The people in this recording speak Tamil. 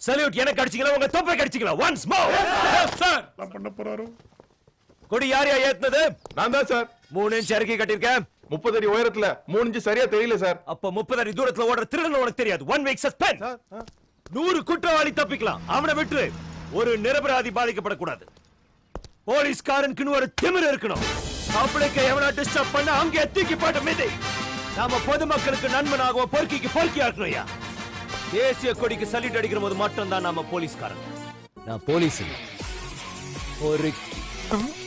சல்யூட் எனக்கு அடிச்சீங்களா உங்க தொப்பை கடிச்சீங்களா ஒன்ஸ் மோர் சார் நான் பண்ண போறாரோ கொடி யார் யா ஏத்துனது நான் தான் சார் மூணு இன்ச் இறக்கி கட்டியிருக்கேன் முப்பது அடி உயரத்துல மூணு இன்ச்சு சரியா தெரியல சார் அப்ப முப்பது அடி தூரத்துல ஓடுற திருடன் உனக்கு தெரியாது ஒன் வீக் சஸ்பெண்ட் நூறு குற்றவாளி தப்பிக்கலாம் அவனை விட்டுரு ஒரு நிரபராதி பாதிக்கப்படக்கூடாது போலீஸ்காரனுக்குன்னு ஒரு திமிரு இருக்கணும் பப்ளிக்க எவனா டிஸ்டர்ப் பண்ண அங்கே தூக்கி போட்ட மிதி நாம பொதுமக்களுக்கு நண்பனாகவும் பொறுக்கிக்கு பொறுக்கியா இருக்கணும் ஐயா தேசிய கொடிக்கு சல்யூட் அடிக்கிற போது மட்டும் தான் நாம போலீஸ்காரன் நான் போலீஸ் இல்ல. பொறுக்கி